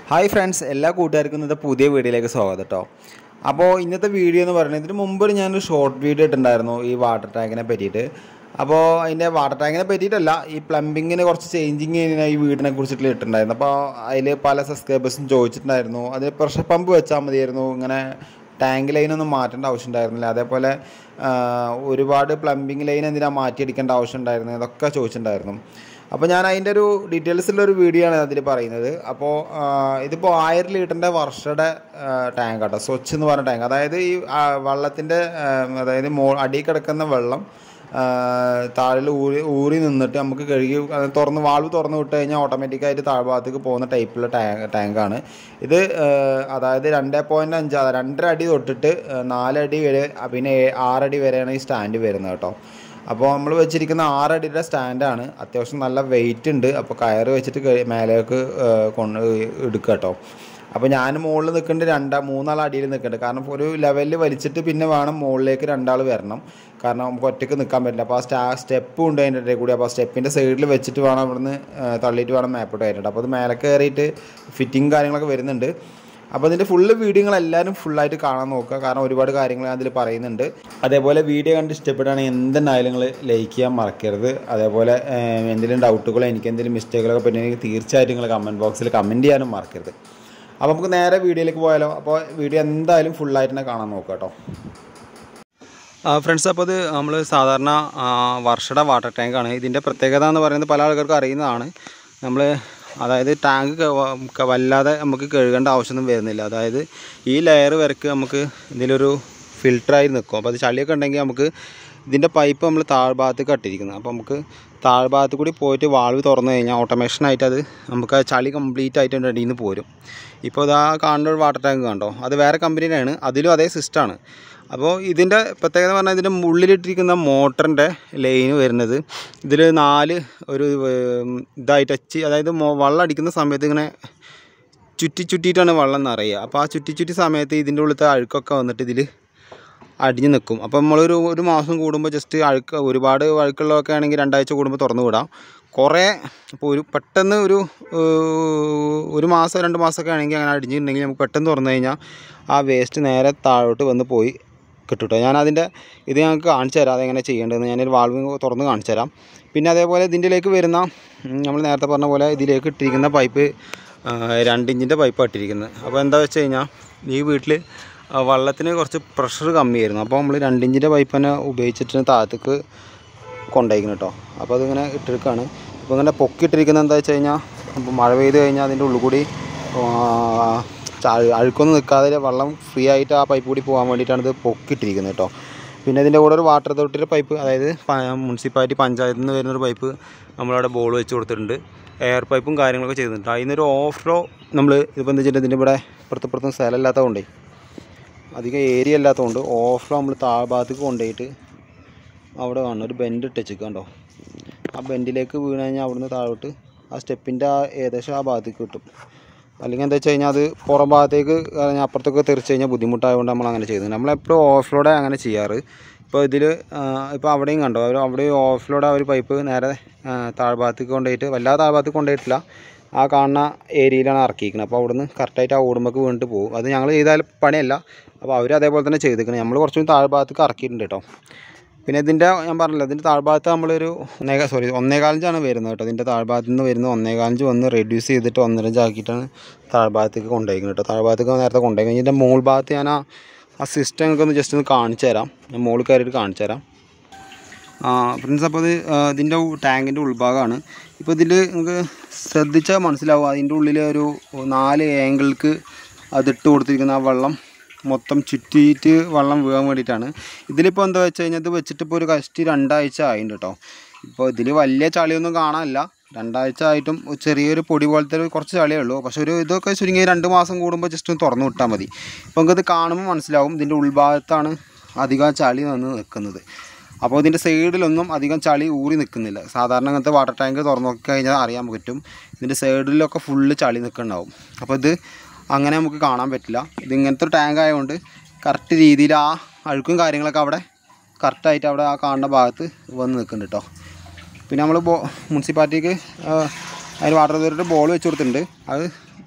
hi friends എല്ലാ കൂട്ടുകാർക്കും ഇന്നത്തെ പുതിയ വീഡിയോയിലേക്ക് സ്വാഗതം കേട്ടോ അപ്പോൾ ഇന്നത്തെ വീഡിയോ എന്ന് പറയുന്നത് ഇതിന് മുമ്പ് ഞാനൊരു ഷോർട്ട് വീഡിയോ ഇട്ടുണ്ടായിരുന്നു ഈ വാട്ടർ ടാങ്കിനെ പറ്റിയിട്ട് അപ്പോൾ അതിൻ്റെ വാട്ടർ ടാങ്കിനെ പറ്റിയിട്ടല്ല ഈ പ്ലംബിങ്ങിന് കുറച്ച് ചേഞ്ചിങ് ഈ വീടിനെ കുറിച്ചിട്ട് ഇട്ടിട്ടുണ്ടായിരുന്നു അപ്പോൾ അതിൽ പല സബ്സ്ക്രൈബേഴ്സും ചോദിച്ചിട്ടുണ്ടായിരുന്നു അതിൽ പ്രഷർ പമ്പ് വെച്ചാൽ മതിയായിരുന്നു ഇങ്ങനെ ടാങ്ക് ലൈനൊന്നും മാറ്റേണ്ട ആവശ്യം ഉണ്ടായിരുന്നില്ല അതേപോലെ ആ, ഒരുപാട് പ്ലംബിംഗ് ലൈൻ എന്തിനാ മാറ്റിയെടുക്കേണ്ട ആവശ്യം ഉണ്ടായിരുന്നു ഇതൊക്കെ ചോദിച്ചിട്ടുണ്ടായിരുന്നു അപ്പോൾ ഞാൻ അതിൻ്റെ ഒരു ഡീറ്റെയിൽസുള്ള ഒരു വീഡിയോ ആണ് അതിൽ പറയുന്നത് അപ്പോൾ ആ, ഇതിപ്പോൾ ആയിരം ലിറ്ററിൻ്റെ വർഷയുടെ ടാങ്ക് കേട്ടോ സ്വച്ച് എന്ന് പറഞ്ഞ ടാങ്ക് അതായത് ഈ വെള്ളത്തിൻ്റെ അതായത് മോ അടിയിൽ കിടക്കുന്ന വെള്ളം താഴിൽ ഊറി ഊറി നിന്നിട്ട് നമുക്ക് കഴുകി അത് തുറന്ന് വാൾവ് തുറന്ന് വിട്ട് കഴിഞ്ഞാൽ ഓട്ടോമാറ്റിക്കായിട്ട് താഴ്ഭാഗത്തേക്ക് പോകുന്ന ടൈപ്പിലുള്ള ടാങ്ക് ടാങ്കാണ് ഇത് ആ, അതായത് രണ്ട് പോയിൻറ്റ് അഞ്ച് അതായത് രണ്ടര അടി തൊട്ടിട്ട് ആ, നാലടി വരെ ആ, പിന്നെ ഏ- ആറടി വരെയാണ് ഈ സ്റ്റാൻഡ് വരുന്നത് കേട്ടോ അപ്പോൾ നമ്മൾ വെച്ചിരിക്കുന്ന ആറടിയുടെ സ്റ്റാൻഡാണ് അത്യാവശ്യം നല്ല വെയിറ്റ് ഉണ്ട് അപ്പോൾ കയറ് വെച്ചിട്ട് കഴി- മേലേക്ക് ആ, കൊണ്ട് എടുക്കുക കേട്ടോ അപ്പോൾ ഞാൻ മുകളിൽ നിൽക്കേണ്ട രണ്ടാ മൂന്നാൾ അടിയിൽ നിൽക്കുന്നുണ്ട് കാരണം ഒരു ലെവലിൽ വലിച്ചിട്ട് പിന്നെ വേണം മുകളിലേക്ക് രണ്ടാൾ വരണം കാരണം നമുക്ക് ഒറ്റയ്ക്ക് നിൽക്കാൻ പറ്റില്ല അപ്പോൾ ആ സ്റ്റാ സ്റ്റെപ്പും ഉണ്ട് അതിൻ്റെ ഇടയിൽ കൂടി അപ്പോൾ ആ സ്റ്റെപ്പിൻ്റെ സൈഡിൽ വെച്ചിട്ട് വേണം ഇവിടുന്ന് ആ, തള്ളിയിട്ട് വേണം മേപ്പോട്ട് കയറിയിട്ട് അപ്പോൾ അത് മേലെ കയറിയിട്ട് ഫിറ്റിംഗ് കാര്യങ്ങളൊക്കെ വരുന്നുണ്ട് അപ്പോൾ ഇതിൻ്റെ ഫുള്ള് വീഡിയോകൾ എല്ലാവരും ഫുള്ളായിട്ട് കാണാൻ നോക്കുക കാരണം ഒരുപാട് കാര്യങ്ങൾ അതിൽ പറയുന്നുണ്ട് അതേപോലെ വീഡിയോ കണ്ട് ഇഷ്ടപ്പെടുകയാണെങ്കിൽ എന്തെന്നായാലും നിങ്ങൾ ലൈക്ക് ചെയ്യാൻ മറക്കരുത് അതേപോലെ ഏഹ്, എന്തെങ്കിലും ഡൗട്ടുകളോ എനിക്ക് എന്തെങ്കിലും മിസ്റ്റേക്കുകളൊക്കെ പറ്റുമെങ്കിൽ തീർച്ചയായിട്ടും നിങ്ങൾ കമൻറ്റ് ബോക്സിൽ കമൻറ്റ് ചെയ്യാനും മറക്കരുത് അപ്പോൾ നമുക്ക് നേരെ വീഡിയോയിലേക്ക് പോയാലോ അപ്പോൾ വീഡിയോ എന്തായാലും ഫുള്ളായിട്ട് തന്നെ കാണാൻ നോക്കുക കേട്ടോ ഫ്രണ്ട്സ് അപ്പോൾ ഇത് നമ്മൾ സാധാരണ വർഷയുടെ വാട്ടർ ടാങ്കാണ് ഇതിൻ്റെ പ്രത്യേകത എന്ന് പറയുന്നത് പല ആൾക്കാർക്കും അറിയുന്നതാണ് നമ്മൾ അതായത് ടാങ്ക് ക- വ- ക- വല്ലാതെ നമുക്ക് കഴുകേണ്ട ആവശ്യമൊന്നും വരുന്നില്ല അതായത് ഈ ലെയർ വരക്ക് നമുക്ക് ഇതിലൊരു ഫിൽറ്ററായി നിൽക്കും അപ്പോൾ അത് ചളിയൊക്കെ ഉണ്ടെങ്കിൽ നമുക്ക് ഇതിൻ്റെ പൈപ്പ് നമ്മൾ താഴ്ഭാഗത്തേക്ക് കട്ടിരിക്കുന്നത് അപ്പോൾ നമുക്ക് താഴ്ഭാഗത്ത് കൂടി പോയിട്ട് വാൾവ് തുറന്നു കഴിഞ്ഞാൽ ഓട്ടോമേഷനായിട്ട് അത് നമുക്ക് ആ ചളി കംപ്ലീറ്റ് ആയിട്ട് അതിൻ്റെ അടിയിൽ നിന്ന് പോരും ഇപ്പോൾ ഇതാ കാണുന്ന ഒരു വാട്ടർ ടാങ്ക് കണ്ടോ അത് വേറെ കമ്പനിയുടെയാണ് അതിലും അതേ സിസ്റ്റമാണ് അപ്പോൾ ഇതിൻ്റെ പ്രത്യേകത എന്ന് പറഞ്ഞാൽ ഇതിൻ്റെ ഉള്ളിലിട്ടിരിക്കുന്ന മോട്ടറിൻ്റെ ലൈന് വരുന്നത് ഇതിൽ നാല് ഒരു ഉം, ഇതായി ടച്ച് അതായത് മോ- വെള്ളം അടിക്കുന്ന സമയത്ത് ഇങ്ങനെ ചുറ്റി ചുറ്റിയിട്ടാണ് വെള്ളം നിറയുക അപ്പോൾ ആ ചുറ്റി ചുറ്റി സമയത്ത് ഇതിൻ്റെ ഉള്ളിലത്തെ അഴുക്കൊക്കെ വന്നിട്ട് ഇതിൽ അടിഞ്ഞ് നിൽക്കും അപ്പോൾ നമ്മളൊരു ഒരു മാസം കൂടുമ്പോൾ ജസ്റ്റ് അഴുക്ക് ഒരുപാട് അഴുക്കുള്ളതൊക്കെ ആണെങ്കിൽ രണ്ടാഴ്ച കൂടുമ്പോൾ തുറന്നു വിടാം കുറേ ഇപ്പോൾ ഒരു പെട്ടെന്ന് ഒരു ഏഹ്, ഒരു മാസം രണ്ട് മാസമൊക്കെ ആണെങ്കിൽ അങ്ങനെ അടിഞ്ഞിട്ടുണ്ടെങ്കിൽ നമുക്ക് പെട്ടെന്ന് തുറന്നു കഴിഞ്ഞാൽ ആ വേസ്റ്റ് നേരെ താഴോട്ട് വന്ന് പോയി കിട്ടും കേട്ടോ ഞാനതിൻ്റെ ഇത് ഞങ്ങൾക്ക് കാണിച്ചു തരാം അതെങ്ങനെ ചെയ്യേണ്ടതെന്ന് ഞാനൊരു വാൾവ് തുറന്ന് കാണിച്ചു തരാം പിന്നെ അതേപോലെ ഇതിൻ്റെലേക്ക് വരുന്ന നമ്മൾ നേരത്തെ പറഞ്ഞ പോലെ ഇതിലേക്ക് ഇട്ടിരിക്കുന്ന പൈപ്പ് ആ, രണ്ട് ഇഞ്ചിൻ്റെ പൈപ്പാണ് ഇട്ടിരിക്കുന്നത് അപ്പോൾ എന്താ വെച്ച് കഴിഞ്ഞാൽ ഈ വീട്ടിൽ വെള്ളത്തിന് കുറച്ച് പ്രഷർ കമ്മിയായിരുന്നു അപ്പോൾ നമ്മൾ രണ്ട് ഇഞ്ചിൻ്റെ പൈപ്പ് തന്നെ ഉപയോഗിച്ചിട്ട് താഴത്തേക്ക് കൊണ്ടുപോയിക്കണം കേട്ടോ അപ്പോൾ അതിങ്ങനെ ഇട്ടെടുക്കുകയാണ് അപ്പോൾ ഇങ്ങനെ പൊക്കിയിട്ടിരിക്കുന്നത് എന്താ വെച്ച് കഴിഞ്ഞാൽ ഇപ്പോൾ മഴ പെയ്ത് കഴിഞ്ഞാൽ അതിൻ്റെ ഉള്ളിൽ കൂടി ആ, ച- അഴുക്കൊന്നും നിൽക്കാതെ വെള്ളം ഫ്രീ ആയിട്ട് ആ പൈപ്പ് കൂടി പോകാൻ വേണ്ടിയിട്ടാണ് ഇത് പൊക്കിയിട്ടിരിക്കുന്നത് കേട്ടോ പിന്നെ ഇതിൻ്റെ കൂടെ ഒരു വാട്ടർ അതോറിറ്റിയുടെ പൈപ്പ് അതായത് മുനിസിപ്പാലിറ്റി പഞ്ചായത്തിൽ നിന്ന് വരുന്നൊരു പൈപ്പ് നമ്മളവിടെ ബോൾ വെച്ച് കൊടുത്തിട്ടുണ്ട് എയർ പൈപ്പും കാര്യങ്ങളൊക്കെ ചെയ്തിട്ടുണ്ട് അതിനൊരു ഓഫ് ഫ്ലോ നമ്മൾ ഇതിപ്പോൾ എന്താ വെച്ചിട്ടുണ്ടെങ്കിൽ ഇതിൻ്റെ ഇവിടെ ഇപ്പുറത്തിപ്പുറത്തും സ്ഥലം ഇല്ലാത്തതുകൊണ്ടേ അധികം ഏരിയ ഇല്ലാത്തതുകൊണ്ട് ഓഫ് ഫ്ലോ നമ്മൾ താഴ്ഭാഗത്തേക്ക് കൊണ്ടുപോയിട്ട് അവിടെ കാണുന്ന ഒരു ബെൻഡ് ഇട്ടേച്ച് കണ്ടോ ആ ബെൻഡിലേക്ക് വീണ് കഴിഞ്ഞാൽ അവിടുന്ന് താഴോട്ട് ആ സ്റ്റെപ്പിൻ്റെ ആ ഏകദേശം ആ ഭാഗത്തേക്ക് കിട്ടും അല്ലെങ്കിൽ എന്താ വെച്ച് കഴിഞ്ഞാൽ അത് പുറം ഭാഗത്തേക്ക് കഴിഞ്ഞാൽ അപ്പുറത്തൊക്കെ തെറിച്ച് കഴിഞ്ഞാൽ ബുദ്ധിമുട്ടായതുകൊണ്ട് നമ്മൾ അങ്ങനെ ചെയ്യുന്നത് നമ്മളെപ്പോഴും ഓഫ്ലോഡേ അങ്ങനെ ചെയ്യാറ് ഇപ്പോൾ ഇതിൽ ഇപ്പോൾ അവിടെയും കണ്ടോ അവർ അവിടെ ഓഫ്ലോഡ് ആ ഒരു പൈപ്പ് നേരെ ആ, താഴ്ഭാഗത്തേക്ക് കൊണ്ടുപോയിട്ട് വല്ലാതെ താഴ്ഭാഗത്തേക്ക് കൊണ്ടുപോയിട്ടില്ല ആ കാണുന്ന ഏരിയയിലാണ് ഇറക്കിയിരിക്കുന്നത് അപ്പോൾ അവിടുന്ന് കറക്റ്റായിട്ട് ആ ഓടുമ്പോൾ വീണിട്ട് പോകും അത് ഞങ്ങൾ ചെയ്താൽ പണിയല്ല അപ്പോൾ അവർ അതേപോലെ തന്നെ ചെയ്തിരിക്കണം നമ്മൾ കുറച്ചും താഴ്ഭാഗത്തേക്ക് ഇറക്കിയിട്ടുണ്ട് കേട്ടോ പിന്നെ ഇതിൻ്റെ ഞാൻ പറഞ്ഞല്ലോ ഇതിൻ്റെ താഴ്ഭാഗത്ത് നമ്മളൊരു ഒന്നേകാൽ സോറി ഒന്നേകാലഞ്ചാണ് വരുന്നത് കേട്ടോ ഇതിൻ്റെ താഴ്ഭാഗത്ത് നിന്ന് വരുന്ന ഒന്നേകാലഞ്ച് വന്ന് റെഡ്യൂസ് ചെയ്തിട്ട് ഒന്നരഞ്ച് ആക്കിയിട്ടാണ് താഴ്ഭാഗത്തേക്ക് കൊണ്ടുപോയിരിക്കുന്നത് കേട്ടോ താഴ്ഭാഗത്തേക്ക് നേരത്തെ കൊണ്ടുപോയി ഇതിൻ്റെ മുകൾ ഭാഗത്ത് ഞാൻ ആ ആ സിസ്റ്റം ഒക്കെ ഒന്ന് ജസ്റ്റ് ഒന്ന് കാണിച്ചു തരാം ഞാൻ മുകളിൽ കയറിയിട്ട് കാണിച്ചു തരാം ഫ്രണ്ട്സ് അപ്പോൾ ഇത് ആ, ഇതിൻ്റെ ടാങ്കിൻ്റെ ഉൾഭാഗമാണ് ഇപ്പോൾ ഇതിൽ നിങ്ങൾക്ക് ശ്രദ്ധിച്ചാൽ മനസ്സിലാവും അതിൻ്റെ ഉള്ളിൽ ഒരു നാല് ഏങ്കിൾക്ക് അതിട്ട് കൊടുത്തിരിക്കുന്ന ആ വെള്ളം മൊത്തം ചുറ്റിയിട്ട് വെള്ളം വീഴാൻ വേണ്ടിയിട്ടാണ് ഇതിലിപ്പോൾ എന്താ വെച്ച് കഴിഞ്ഞാൽ ഇത് വെച്ചിട്ട് ഇപ്പോൾ ഒരു കഷ്ടി രണ്ടാഴ്ച ആയിട്ടുണ്ട് കേട്ടോ ഇപ്പോൾ ഇതിൽ വലിയ ചളിയൊന്നും കാണാനില്ല രണ്ടാഴ്ച ആയിട്ടും ഒരു ചെറിയൊരു പൊടി പോലത്തെ ഒരു കുറച്ച് ചളിയേ ഉള്ളൂ പക്ഷേ ഒരു ഇതൊക്കെ ചുരുങ്ങി രണ്ട് മാസം കൂടുമ്പോൾ ജസ്റ്റ് ഒന്ന് തുറന്നു വിട്ടാൽ മതി അപ്പോൾ നമുക്കത് കാണുമ്പോൾ മനസ്സിലാവും ഇതിൻ്റെ ഉൾഭാഗത്താണ് അധികം ചളി വന്ന് നിൽക്കുന്നത് അപ്പോൾ ഇതിൻ്റെ സൈഡിലൊന്നും അധികം ചളി ഊറി നിൽക്കുന്നില്ല സാധാരണ അങ്ങനത്തെ വാട്ടർ ടാങ്ക് തുറന്നു നോക്കി കഴിഞ്ഞാൽ അറിയാൻ പറ്റും ഇതിൻ്റെ സൈഡിലൊക്കെ ഫുള്ള് ചളി നിൽക്കുന്നുണ്ടാവും അപ്പോൾ ഇത് അങ്ങനെ നമുക്ക് കാണാൻ പറ്റില്ല ഇത് ഇങ്ങനത്തെ ഒരു ടാങ്ക് ആയതുകൊണ്ട് കറക്റ്റ് രീതിയിൽ ആ അഴുക്കും കാര്യങ്ങളൊക്കെ അവിടെ കറക്റ്റായിട്ട് അവിടെ ആ കാണുന്ന ഭാഗത്ത് വന്ന് നിൽക്കുന്നുണ്ട് കേട്ടോ പിന്നെ നമ്മൾ ബോ മുനിസിപ്പാലിറ്റിക്ക് അതിന് വാട്ടർ അതോറിറ്റി ബോൾ വെച്ച് കൊടുത്തിട്ടുണ്ട് അത്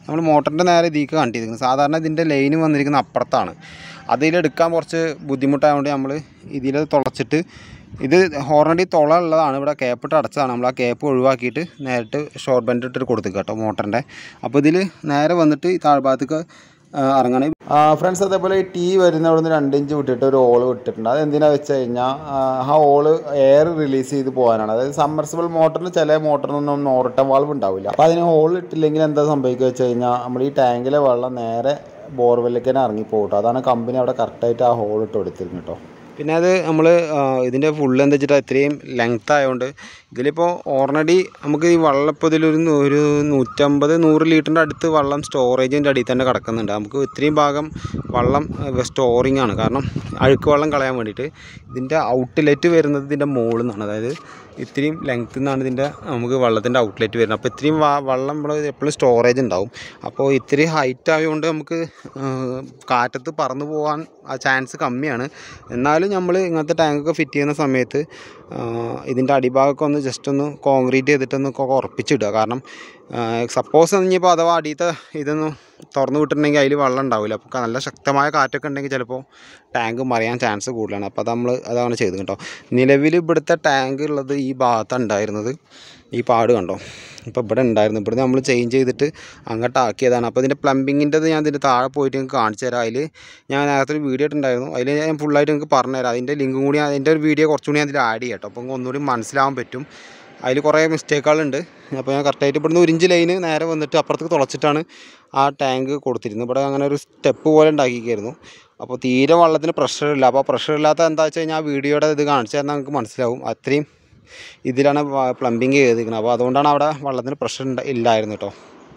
നമ്മൾ മോട്ടറിൻ്റെ നേരെ ഇതിലേക്ക് കണ്ടിരിക്കുന്നത് സാധാരണ ഇതിൻ്റെ ലൈന് വന്നിരിക്കുന്ന അപ്പുറത്താണ് അതിലെടുക്കാൻ കുറച്ച് ബുദ്ധിമുട്ടായതുകൊണ്ട് നമ്മൾ ഇതിൽ തുളച്ചിട്ട് ഇത് ഓൾറെഡി തുള ഉള്ളതാണ് ഇവിടെ കേപ്പിട്ട് അടച്ചതാണ് നമ്മൾ ആ കേപ്പ് ഒഴിവാക്കിയിട്ട് നേരിട്ട് ഷോർട്ട് ബെൻഡ് ഇട്ടിട്ട് കൊടുത്തിക്കുക കേട്ടോ മോട്ടറിൻ്റെ അപ്പോൾ ഇതിൽ നേരെ വന്നിട്ട് ഈ താഴ്ഭാഗത്തേക്ക് ഇറങ്ങണം ഫ്രണ്ട്സ് അതേപോലെ ഈ ടീ വരുന്ന അവിടെ നിന്ന് രണ്ട് ഇഞ്ച് വിട്ടിട്ട് ഒരു ഓള് വിട്ടിട്ടുണ്ട് അത് എന്തിനാ വെച്ച് കഴിഞ്ഞാൽ ആ ഓള് എയർ റിലീസ് ചെയ്ത് പോകാനാണ് അതായത് സമ്മർസിബിൾ മോട്ടറിന് ചില മോട്ടറിനൊന്നും നോറിട്ട വാൾവ് ഉണ്ടാവില്ല അപ്പോൾ അതിന് ഹോൾ ഇട്ടില്ലെങ്കിൽ എന്താ സംഭവിക്കുക വെച്ച് കഴിഞ്ഞാൽ നമ്മൾ ഈ ടാങ്കിലെ വെള്ളം നേരെ ബോർവെല്ലിലേക്ക് തന്നെ ഇറങ്ങിപ്പോകട്ടോ അതാണ് കമ്പനി അവിടെ കറക്റ്റായിട്ട് ആ ഹോൾ ഇട്ട് കൊടുത്തിരുന്നു കേട്ടോ പിന്നെ അത് നമ്മൾ ഇതിൻ്റെ ഫുള്ള് എന്താ വെച്ചിട്ട് ഇത്രയും ലെങ്ത് ആയതുകൊണ്ട് ഇതിലിപ്പോൾ ഓൾറെഡി നമുക്ക് ഈ വെള്ളം ഇപ്പോൾ ഇതിലൊരു നൂ- ഒരു നൂറ്റമ്പത് നൂറ് ലിറ്ററിൻ്റെ അടുത്ത് വെള്ളം സ്റ്റോറേജിൻ്റെ അടിയിൽ തന്നെ കിടക്കുന്നുണ്ട് നമുക്ക് ഇത്രയും ഭാഗം വെള്ളം സ്റ്റോറിങ് ആണ് കാരണം അഴുക്ക് വെള്ളം കളയാൻ വേണ്ടിയിട്ട് ഇതിൻ്റെ ഔട്ട്ലെറ്റ് വരുന്നത് ഇതിൻ്റെ മുകളിൽ നിന്നാണ് അതായത് ഇത്രയും ലെങ്ത്തിൽ നിന്നാണ് ഇതിൻ്റെ നമുക്ക് വെള്ളത്തിൻ്റെ ഔട്ട്ലെറ്റ് വരുന്നത് അപ്പോൾ ഇത്രയും വ- വെള്ളം നമ്മൾ എപ്പോഴും സ്റ്റോറേജ് ഉണ്ടാവും അപ്പോൾ ഇത്രയും ഹൈറ്റ് ആയതുകൊണ്ട് നമുക്ക് ആ, കാറ്റത്ത് പറന്നു പോകാൻ ആ ചാൻസ് കമ്മിയാണ് എന്നാലും നമ്മൾ ഇങ്ങനത്തെ ടാങ്കൊക്കെ ഫിറ്റ് ചെയ്യുന്ന സമയത്ത് ആ, ഇതിൻ്റെ അടിഭാഗമൊക്കെ ഒന്ന് ജസ്റ്റ് ഒന്ന് കോൺക്രീറ്റ് ചെയ്തിട്ടൊന്ന് കൊ- ഉറപ്പിച്ചിടുക കാരണം സപ്പോസ് ഇനിയിപ്പോൾ അഥവാ അടിയത്തെ ഇതൊന്ന് തുറന്നു വിട്ടിട്ടുണ്ടെങ്കിൽ അതിൽ വെള്ളം ഉണ്ടാവില്ല അപ്പോൾ നല്ല ശക്തമായ കാറ്റൊക്കെ ഉണ്ടെങ്കിൽ ചിലപ്പോൾ ടാങ്ക് മറിയാൻ ചാൻസ് കൂടുതലാണ് അപ്പോൾ അത് നമ്മൾ അതാണ് ചെയ്തത് കേട്ടോ നിലവിൽ ഇവിടുത്തെ ടാങ്ക് ഉള്ളത് ഈ ഭാഗത്താണ് ഉണ്ടായിരുന്നത് ഈ പാട് കണ്ടോ ഇപ്പോൾ ഇവിടെ ഉണ്ടായിരുന്നു ഇവിടെ നമ്മൾ ചേഞ്ച് ചെയ്തിട്ട് അങ്ങോട്ട് ആക്കിയതാണ് അപ്പോൾ ഇതിൻ്റെ പ്ലംബിങ്ങിൻ്റെത് ഞാൻ ഇതിൻ്റെ താഴെ പോയിട്ട് നിങ്ങൾക്ക് കാണിച്ചു തരാം അതിൽ ഞാൻ നേരത്തെ ഒരു വീഡിയോ ഇട്ടുണ്ടായിരുന്നു അതിൽ ഞാൻ ഫുള്ളായിട്ട് നിങ്ങൾക്ക് പറഞ്ഞുതരാം അതിൻ്റെ ലിങ്കും കൂടി അതിൻ്റെ ഒരു വീഡിയോ കുറച്ചുകൂടി ഞാൻ അതിൽ ആഡ് ചെയ്യാം കേട്ടോ അപ്പോൾ നിങ്ങൾക്ക് ഒന്നുകൂടി മനസ്സിലാവാൻ പറ്റും അതിൽ കുറേ മിസ്റ്റേക്കുകളുണ്ട് അപ്പോൾ ഞാൻ കറക്റ്റായിട്ട് ഇവിടുന്ന് ഒരു ഇഞ്ച് ലൈന് നേരെ വന്നിട്ട് അപ്പുറത്തേക്ക് തുളച്ചിട്ടാണ് ആ ടാങ്ക് കൊടുത്തിരുന്നത് ഇവിടെ അങ്ങനെ ഒരു സ്റ്റെപ്പ് പോലെ ഉണ്ടാക്കിക്കായിരുന്നു അപ്പോൾ തീരെ വെള്ളത്തിന് പ്രഷർ ഇല്ല അപ്പോൾ പ്രഷർ ഇല്ലാത്ത എന്താ വെച്ച് കഴിഞ്ഞാൽ ആ വീഡിയോയുടെ ഇത് കാണിച്ചു തന്നാൽ നിങ്ങൾക്ക് മനസ്സിലാവും അത്രയും ഇതിലാണ് പ്ലംബിങ് ചെയ്തിരിക്കുന്നത് അപ്പോൾ അതുകൊണ്ടാണ് അവിടെ വെള്ളത്തിന് പ്രഷർ ഇല്ലായിരുന്നു കേട്ടോ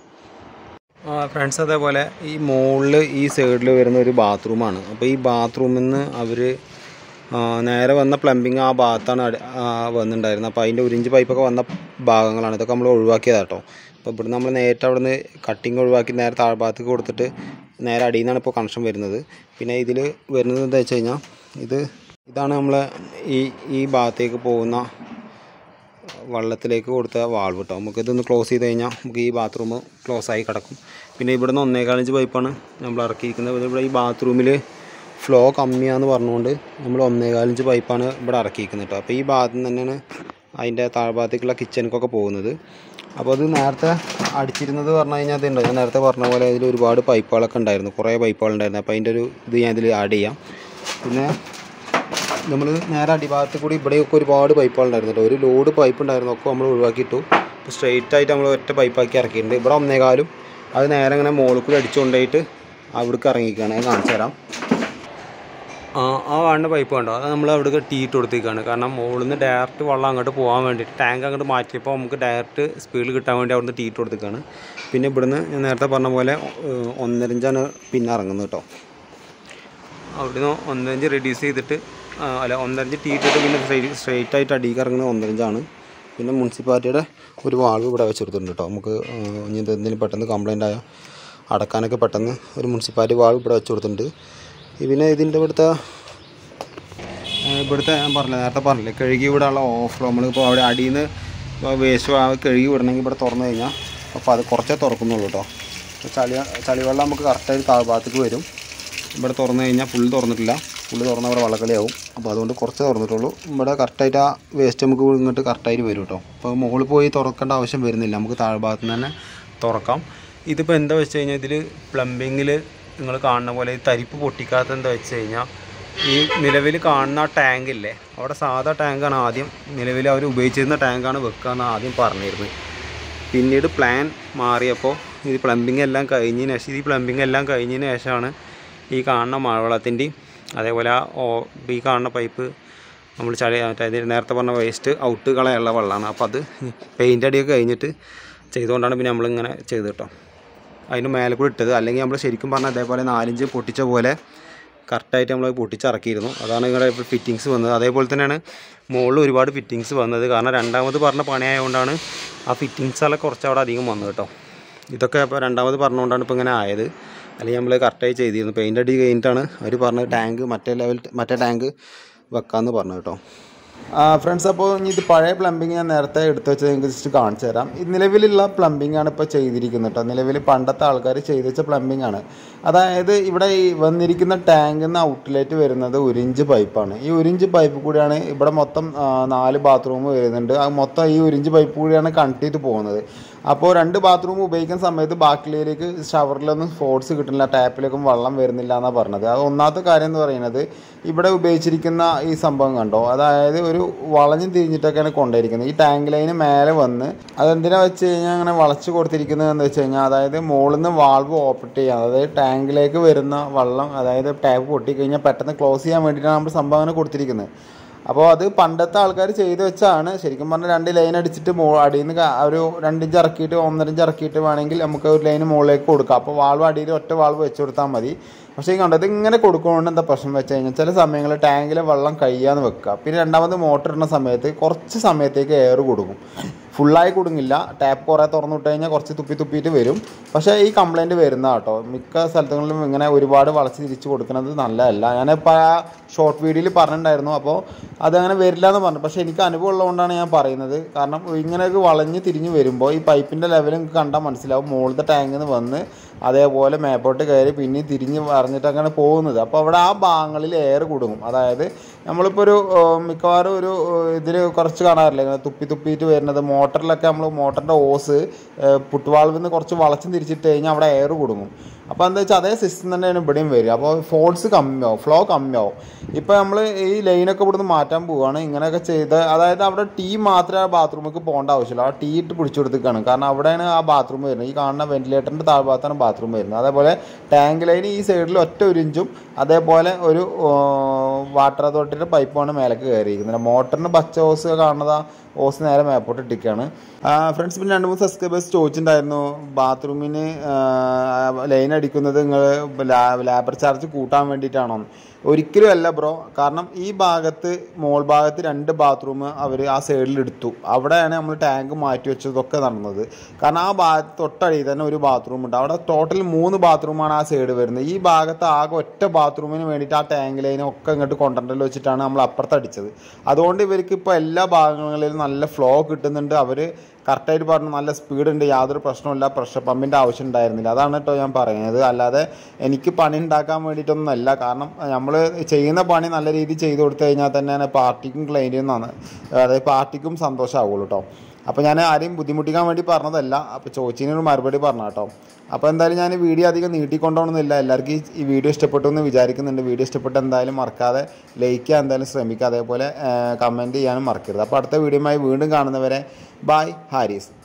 ഫ്രണ്ട്സ് അതേപോലെ ഈ മുകളിൽ ഈ സൈഡിൽ വരുന്ന ഒരു ബാത്റൂമാണ് അപ്പോൾ ഈ ബാത്റൂമിൽ നിന്ന് അവർ നേരെ വന്ന പ്ലംബിങ് ആ ഭാഗത്താണ് അടി- ആ, വന്നിട്ടുണ്ടായിരുന്നത് അപ്പോൾ അതിൻ്റെ ഒരു ഇഞ്ച് പൈപ്പൊക്കെ വന്ന ഭാഗങ്ങളാണ് ഇതൊക്കെ നമ്മൾ ഒഴിവാക്കിയതാണ് കേട്ടോ അപ്പോൾ ഇവിടുന്ന് നമ്മൾ നേരിട്ട് അവിടുന്ന് കട്ടിങ് ഒഴിവാക്കി നേരെ താഴ്ഭാഗത്തേക്ക് കൊടുത്തിട്ട് നേരെ അടിയിൽ നിന്നാണ് ഇപ്പോൾ കണക്ഷൻ വരുന്നത് പിന്നെ ഇതിൽ വരുന്നത് എന്താ വെച്ച് കഴിഞ്ഞാൽ ഇത് ഇതാണ് നമ്മൾ ഈ ഈ ഭാഗത്തേക്ക് പോകുന്ന വെള്ളത്തിലേക്ക് കൊടുത്ത വാൾവ് കേട്ടോ നമുക്ക് ഇതൊന്ന് ക്ലോസ് ചെയ്ത് കഴിഞ്ഞാൽ നമുക്ക് ഈ ബാത്റൂം ക്ലോസ് ആയി കിടക്കും പിന്നെ ഇവിടുന്ന് ഒന്നേകാലഞ്ച് പൈപ്പാണ് നമ്മൾ ഇറക്കിയിരിക്കുന്നത് ഇവിടെ ഈ ബാത്റൂമിൽ ഫ്ലോ കമ്മിയാന്ന് പറഞ്ഞുകൊണ്ട് നമ്മൾ ഒന്നേകാലഞ്ച് പൈപ്പാണ് ഇവിടെ ഇറക്കിയിരിക്കുന്നത് കേട്ടോ അപ്പോൾ ഈ ഭാഗത്ത് നിന്ന് തന്നെയാണ് അതിൻ്റെ താഴ്ഭാഗത്തേക്കുള്ള കിച്ചണിക്കൊക്കെ പോകുന്നത് അപ്പോൾ അത് നേരത്തെ അടിച്ചിരുന്നത് പറഞ്ഞു കഴിഞ്ഞാൽ അതുണ്ട് ഞാൻ നേരത്തെ പറഞ്ഞ പോലെ അതിൽ ഒരുപാട് പൈപ്പുകളൊക്കെ ഉണ്ടായിരുന്നു കുറേ പൈപ്പുകൾ ഉണ്ടായിരുന്നു അപ്പോൾ അതിൻ്റെ ഒരു ഇത് ഞാൻ ഇതിൽ ആഡ് ചെയ്യാം പിന്നെ നമ്മൾ നേരെ അടിഭാഗത്ത് കൂടി ഇവിടെയൊക്കെ ഒരുപാട് പൈപ്പുകൾ ഉണ്ടായിരുന്നു കേട്ടോ ഒരു ലോഡ് പൈപ്പ് ഉണ്ടായിരുന്നു ഒക്കെ നമ്മൾ ഒഴിവാക്കിയിട്ടു ഇപ്പോൾ സ്ട്രെയിറ്റ് ആയിട്ട് നമ്മൾ ഒറ്റ പൈപ്പാക്കി ഇറക്കിയിട്ടുണ്ട് ഇവിടെ ഒന്നേകാലും അത് നേരെ ഇങ്ങനെ മുകളിൽ കൂടി അടിച്ചു കൊണ്ടുപോയിട്ട് അവിടേക്ക് ഇറങ്ങിയിരിക്കുകയാണ് ഞാൻ കാണിച്ചു തരാം ആ ആ കാണുന്ന പൈപ്പ് കണ്ടോ അത് നമ്മൾ അവിടേക്ക് ടീ ഇട്ട് കൊടുത്തേക്കാണ് കാരണം മുകളിൽ നിന്ന് ഡയറക്റ്റ് വെള്ളം അങ്ങോട്ട് പോകാൻ വേണ്ടിയിട്ട് ടാങ്ക് അങ്ങോട്ട് മാറ്റിയപ്പോൾ നമുക്ക് ഡയറക്റ്റ് സ്പീഡിൽ കിട്ടാൻ വേണ്ടി അവിടുന്ന് ടീ ഇട്ട് കൊടുത്തേക്കാണ് പിന്നെ ഇവിടുന്ന് ഞാൻ നേരത്തെ പറഞ്ഞ പോലെ ഏഹ്, ഒന്നരഞ്ചാണ് പിന്നെ ഇറങ്ങുന്നത് കേട്ടോ അവിടുന്ന് ഒന്നരഞ്ച് റെഡ്യൂസ് ചെയ്തിട്ട് ആ, അല്ല ഒന്നരഞ്ച് ടീ ഇട്ടിട്ട് പിന്നെ സ്ട്രെയിറ്റ് ആയിട്ട് അടിയിൽ ഇറങ്ങുന്നത് ഒന്നരഞ്ചാണ് പിന്നെ മുനിസിപ്പാലിറ്റിയുടെ ഒരു വാൾവ് ഇവിടെ വെച്ചെടുത്തിട്ടുണ്ട് കേട്ടോ നമുക്ക് ആ, ഇനി ഇത് എന്തെങ്കിലും പെട്ടെന്ന് കംപ്ലൈൻ്റ് ആയ അടക്കാനൊക്കെ പെട്ടെന്ന് ഒരു മുനിസിപ്പാലിറ്റി വാൾവ് ഇവിടെ വെച്ച് കൊടുത്തിട്ടുണ്ട് ഈ പിന്നെ ഇതിൻ്റെ ഇവിടുത്തെ ആ, ഇവിടുത്തെ ഞാൻ പറഞ്ഞില്ല നേരത്തെ പറഞ്ഞില്ലേ കഴുകി വിടാനുള്ള ഓഫ് നമ്മളിപ്പോൾ അവിടെ അടിയിൽ നിന്ന് വേസ്റ്റ് കഴുകി വിടണമെങ്കിൽ ഇവിടെ തുറന്നു കഴിഞ്ഞാൽ അപ്പോൾ അത് കുറച്ചേ തുറക്കുന്നുള്ളൂ കേട്ടോ അപ്പോൾ ചളി ചളിവെള്ളം നമുക്ക് കറക്റ്റായിട്ട് താഴ്ഭാഗത്തേക്ക് വരും ഇവിടെ തുറന്നു കഴിഞ്ഞാൽ ഫുള്ള് തുറന്നിട്ടില്ല ഫുള്ള് തുറന്നാൽ ഇവിടെ വള്ളക്കളിയാവും അപ്പോൾ അതുകൊണ്ട് കുറച്ച് തുറന്നിട്ടുള്ളൂ ഇവിടെ കറക്റ്റായിട്ട് ആ വേസ്റ്റ് നമുക്ക് ഇങ്ങോട്ട് കറക്റ്റായിട്ട് വരും കേട്ടോ അപ്പോൾ മുകളിൽ പോയി തുറക്കേണ്ട ആവശ്യം വരുന്നില്ല നമുക്ക് താഴ്ഭാഗത്ത് നിന്ന് തന്നെ തുറക്കാം ഇതിപ്പോൾ എന്താ വെച്ച് കഴിഞ്ഞാൽ ഇതിൽ പ്ലംബിങ്ങിൽ നിങ്ങൾ കാണുന്ന പോലെ ഈ തരിപ്പ് പൊട്ടിക്കാത്ത എന്താ വെച്ച് കഴിഞ്ഞാൽ ഈ നിലവിൽ കാണുന്ന ആ ടാങ്കില്ലേ അവിടെ സാധാ ടാങ്കാണ് ആദ്യം നിലവിൽ അവർ ഉപയോഗിച്ചിരുന്ന ടാങ്കാണ് വെക്കാമെന്ന് ആദ്യം പറഞ്ഞിരുന്നത് പിന്നീട് പ്ലാൻ മാറിയപ്പോൾ ഈ പ്ലംബിംഗ് എല്ലാം കഴിഞ്ഞതിന് ശേഷം ഈ പ്ലംബിംഗ് എല്ലാം കഴിഞ്ഞതിന് ശേഷമാണ് ഈ കാണുന്ന മഴവെള്ളത്തിൻ്റെയും അതേപോലെ ആ ഓ- ഈ കാണുന്ന പൈപ്പ് നമ്മൾ ചളി അതായത് നേരത്തെ പറഞ്ഞ വേസ്റ്റ് ഔട്ട് കളയുള്ള വെള്ളമാണ് അപ്പോൾ അത് പെയിൻ്റ് അടിയൊക്കെ കഴിഞ്ഞിട്ട് ചെയ്തുകൊണ്ടാണ് പിന്നെ നമ്മളിങ്ങനെ ചെയ്ത് കേട്ടോ അതിന് മേലെ കൂടി ഇട്ടത് അല്ലെങ്കിൽ നമ്മൾ ശരിക്കും പറഞ്ഞാൽ അതേപോലെ നാലിഞ്ച് പൊട്ടിച്ച പോലെ കറക്റ്റായിട്ട് നമ്മൾ പൊട്ടിച്ചിറക്കിയിരുന്നു അതാണ് നിങ്ങളുടെ ഇപ്പോൾ ഫിറ്റിങ്സ് വന്നത് അതേപോലെ തന്നെയാണ് മുകളിൽ ഒരുപാട് ഫിറ്റിങ്സ് വന്നത് കാരണം രണ്ടാമത് പറഞ്ഞ പണിയായതുകൊണ്ടാണ് ആ ഫിറ്റിങ്സെല്ലാം കുറച്ച് അവിടെ അധികം വന്നത് കേട്ടോ ഇതൊക്കെ അപ്പോൾ രണ്ടാമത് പറഞ്ഞുകൊണ്ടാണ് ഇപ്പോൾ ഇങ്ങനെ ആയത് അല്ലെങ്കിൽ നമ്മൾ കറക്റ്റായി ചെയ്തിരുന്നു പെയിൻ്റ് അടി കഴിഞ്ഞിട്ടാണ് അവർ പറഞ്ഞത് ടാങ്ക് മറ്റേ ലെവൽ മറ്റേ ടാങ്ക് വെക്കാമെന്ന് പറഞ്ഞു കേട്ടോ ഫ്രണ്ട്സ് അപ്പോൾ ഇനി ഇത് പഴയ പ്ലംബിങ് ഞാൻ നേരത്തെ എടുത്തു വെച്ചത് നിങ്ങൾക്ക് ജസ്റ്റ് കാണിച്ചു തരാം ഇത് നിലവിലുള്ള പ്ലംബിംഗ് ആണ് ഇപ്പോൾ ചെയ്തിരിക്കുന്നത് കേട്ടോ നിലവിൽ പണ്ടത്തെ ആൾക്കാർ ചെയ്ത് വെച്ച പ്ലംബിംഗ് ആണ് അതായത് ഇവിടെ ഈ വന്നിരിക്കുന്ന ടാങ്കിൽ നിന്ന് ഔട്ട്ലെറ്റ് വരുന്നത് ഒരു ഇഞ്ച് പൈപ്പാണ് ഈ ഒരു ഇഞ്ച് പൈപ്പ് കൂടിയാണ് ഇവിടെ മൊത്തം ആ, നാല് ബാത്റൂം വരുന്നുണ്ട് അത് മൊത്തം ഈ ഒരു ഇഞ്ച് പൈപ്പ് കൂടിയാണ് കണക്ട് ചെയ്ത് പോകുന്നത് അപ്പോൾ രണ്ട് ബാത്റൂം ഉപയോഗിക്കുന്ന സമയത്ത് ബാക്കിലേക്ക് ഷവറിലൊന്നും ഫോഴ്സ് കിട്ടുന്നില്ല ടാപ്പിലേക്കും വെള്ളം വരുന്നില്ല എന്നാണ് പറഞ്ഞത് അത് ഒന്നാമത്തെ കാര്യം എന്ന് പറയുന്നത് ഇവിടെ ഉപയോഗിച്ചിരിക്കുന്ന ഈ സംഭവം കണ്ടോ അതായത് ഒരു വളഞ്ഞു തിരിഞ്ഞിട്ടൊക്കെയാണ് കൊണ്ടുപോയിരിക്കുന്നത് ഈ ടാങ്ക് ലൈന് മേലെ വന്ന് അതെന്തിനാ വെച്ച് കഴിഞ്ഞാൽ അങ്ങനെ വളച്ച് കൊടുത്തിരിക്കുന്നത് എന്ന് വെച്ച് കഴിഞ്ഞാൽ അതായത് മുകളിൽ നിന്ന് വാൾവ് ഓപ്പറേറ്റ് ചെയ്യാം അതായത് ടാങ്കിലേക്ക് വരുന്ന വെള്ളം അതായത് ടാപ്പ് പൊട്ടിക്കഴിഞ്ഞാൽ പെട്ടെന്ന് ക്ലോസ് ചെയ്യാൻ വേണ്ടിയിട്ടാണ് നമ്മൾ സംഭവം അങ്ങനെ കൊടുത്തിരിക്കുന്നത് അപ്പോൾ അത് പണ്ടത്തെ ആൾക്കാർ ചെയ്ത് വെച്ചാണ് ശരിക്കും പറഞ്ഞാൽ രണ്ട് ലൈൻ അടിച്ചിട്ട് മോ അടിയിൽ നിന്ന് ക- ഒരു രണ്ടിഞ്ച് ഇറക്കിയിട്ട് ഒന്നര ഇഞ്ച് ഇറക്കിയിട്ട് വേണമെങ്കിൽ നമുക്ക് ഒരു ലൈൻ മുകളിലേക്ക് കൊടുക്കാം അപ്പോൾ വാൾവ് അടിയിൽ ഒറ്റ വാൾവ് വെച്ച് കൊടുത്താൽ മതി പക്ഷേ ഈ കണ്ടത് ഇങ്ങനെ കൊടുക്കുന്നതുകൊണ്ട് എന്താ പ്രശ്നം വെച്ച് കഴിഞ്ഞാൽ ചില സമയങ്ങളിൽ ടാങ്കിലെ വെള്ളം കഴിയാന്ന് വെക്കുക പിന്നെ രണ്ടാമത് മോട്ടർ ഇടുന്ന സമയത്ത് കുറച്ച് സമയത്തേക്ക് എയർ കൊടുക്കും ഫുള്ളായി കൊടുങ്ങില്ല ടാപ്പ് കുറേ തുറന്നു വിട്ട് കഴിഞ്ഞാൽ കുറച്ച് തുപ്പി തുപ്പിയിട്ട് വരും പക്ഷേ ഈ കംപ്ലൈൻറ്റ് വരുന്ന കേട്ടോ മിക്ക സ്ഥലത്തുകളിലും ഇങ്ങനെ ഒരുപാട് വളച്ച് തിരിച്ച് കൊടുക്കുന്നത് നല്ലതല്ല ഞാനിപ്പോൾ ആ ഷോർട്ട് വീഡിയോയിൽ പറഞ്ഞിട്ടുണ്ടായിരുന്നു അപ്പോൾ അതങ്ങനെ വരില്ല എന്ന് പറഞ്ഞു പക്ഷേ എനിക്ക് അനുഭവം ഉള്ളതുകൊണ്ടാണ് ഞാൻ പറയുന്നത് കാരണം ഇങ്ങനെയൊക്കെ വളഞ്ഞ് തിരിഞ്ഞ് വരുമ്പോൾ ഈ പൈപ്പിൻ്റെ ലെവൽ നിങ്ങൾക്ക് കണ്ടാൽ മനസ്സിലാവും മുകളിലത്തെ ടാങ്കിൽ നിന്ന് വന്ന് അതേപോലെ മേപ്പോട്ട് കയറി പിന്നെ തിരിഞ്ഞ് പറഞ്ഞിട്ട് അങ്ങനെ പോകുന്നത് അപ്പോൾ അവിടെ ആ ഭാഗങ്ങളിൽ എയർ കൊടുക്കും അതായത് നമ്മളിപ്പോൾ ഒരു ഏഹ്, മിക്കവാറും ഒരു ഇതിൽ കുറച്ച് കാണാറില്ല ഇങ്ങനെ തുപ്പി തുപ്പിയിട്ട് വരുന്നത് മോട്ടറിലൊക്കെ നമ്മൾ മോട്ടറിൻ്റെ ഓസ് പുട്ടുവാൾവിൽ നിന്ന് കുറച്ച് വളച്ചും തിരിച്ചിട്ട് കഴിഞ്ഞാൽ അവിടെ എയർ കൊടുക്കും അപ്പോൾ എന്താ വെച്ചാൽ അതേ സിസ്റ്റം തന്നെയാണ് ഇവിടെയും വരിക അപ്പോൾ ഫോഴ്സ് കമ്മിയാവും ഫ്ലോ കമ്മിയാവും ഇപ്പോൾ നമ്മൾ ഈ ലൈനൊക്കെ ഇവിടുന്ന് മാറ്റാൻ പോവുകയാണ് ഇങ്ങനെയൊക്കെ ചെയ്ത് അതായത് അവിടെ ടീ മാത്രമേ ആ ബാത്റൂമിലേക്ക് പോകേണ്ട ആവശ്യമില്ല ആ ടീ ഇട്ട് പിടിച്ചു കൊടുത്തേക്കാണ് കാരണം അവിടെയാണ് ആ ബാത്റൂം വരുന്നത് ഈ കാണുന്ന വെന്റിലേറ്ററിൻ്റെ താഴ്ഭാഗത്താണ് ബാത്റൂം വരുന്നത് അതേപോലെ ടാങ്ക് ലൈൻ ഈ സൈഡിൽ ഒറ്റ ഒരു ഇഞ്ചും അതേപോലെ ഒരു വാട്ടർ അതോറിറ്റിയുടെ പൈപ്പാണ് മേലേക്ക് കയറിയിരിക്കുന്നത് മോട്ടറിന് പച്ച ഓസ് കാണുന്നത് ആ ഓസ് നേരെ മേപ്പോട്ട് ഇട്ടിരിക്കുകയാണ് ഫ്രണ്ട്സ് പിന്നെ രണ്ട് മൂന്ന് സബ്സ്ക്രൈബേഴ്സ് ചോദിച്ചിട്ടുണ്ടായിരുന്നു ബാത്റൂമിന് ലൈൻ അടിക്കുന്നത് നിങ്ങൾ ലേബർ ചാർജ് കൂട്ടാൻ വേണ്ടിയിട്ടാണോ ഒരിക്കലും അല്ല ബ്രോ കാരണം ഈ ഭാഗത്ത് മോൾ ഭാഗത്ത് രണ്ട് ബാത്റൂം അവർ ആ സൈഡിൽ എടുത്തു അവിടെയാണ് നമ്മൾ ടാങ്ക് മാറ്റി വെച്ചതൊക്കെ നടന്നത് കാരണം ആ ഭാഗത്ത് തൊട്ടടിയിൽ തന്നെ ഒരു ബാത്റൂം ഉണ്ട് അവിടെ ടോട്ടൽ മൂന്ന് ബാത്റൂമാണ് ആ സൈഡ് വരുന്നത് ഈ ഭാഗത്ത് ആകെ ഒറ്റ ബാത്റൂമിന് വേണ്ടിയിട്ട് ആ ടാങ്ക് ലൈനും ഒക്കെ ഇങ്ങോട്ട് കൊണ്ടല്ലോ വെച്ചിട്ടാണ് നമ്മൾ അപ്പുറത്ത് അടിച്ചത് അതുകൊണ്ട് ഇവർക്ക് ഇപ്പോൾ എല്ലാ ഭാഗങ്ങളിലും നല്ല ഫ്ലോ കിട്ടുന്നുണ്ട് അവർ കറക്റ്റായിട്ട് പറഞ്ഞു നല്ല സ്പീഡ് ഉണ്ട് യാതൊരു പ്രശ്നമില്ല പ്രഷർ പമ്പിൻ്റെ ആവശ്യം ഉണ്ടായിരുന്നില്ല അതാണ് കേട്ടോ ഞാൻ പറയുന്നത് അല്ലാതെ എനിക്ക് പണി ഉണ്ടാക്കാൻ വേണ്ടിയിട്ടൊന്നുമല്ല കാരണം നമ്മൾ ചെയ്യുന്ന പണി നല്ല രീതിയിൽ ചെയ്തു കൊടുത്തു കഴിഞ്ഞാൽ തന്നെയാണ് പാർട്ടിക്കും ക്ലൈൻറ്റിനും അതായത് പാർട്ടിക്കും സന്തോഷമാവുള്ളൂ കേട്ടോ അപ്പോൾ ഞാൻ ആരെയും ബുദ്ധിമുട്ടിക്കാൻ വേണ്ടി പറഞ്ഞതല്ല അപ്പോൾ ചോദിച്ചതിനൊരു മറുപടി പറഞ്ഞു കേട്ടോ അപ്പോൾ എന്തായാലും ഞാൻ വീഡിയോ അധികം നീട്ടിക്കൊണ്ടോണമെന്നില്ല എല്ലാവർക്കും ഈ- ഈ വീഡിയോ ഇഷ്ടപ്പെട്ടു എന്ന് വിചാരിക്കുന്നുണ്ട് വീഡിയോ ഇഷ്ടപ്പെട്ട് എന്തായാലും മറക്കാതെ ലൈക്ക് ചെയ്യാൻ എന്തായാലും ശ്രമിക്കുക അതേപോലെ കമൻറ്റ് ചെയ്യാനും മറക്കരുത് അപ്പോൾ അടുത്ത വീഡിയോയുമായി വീണ്ടും കാണുന്നവരെ ബായ് ഹാരിസ്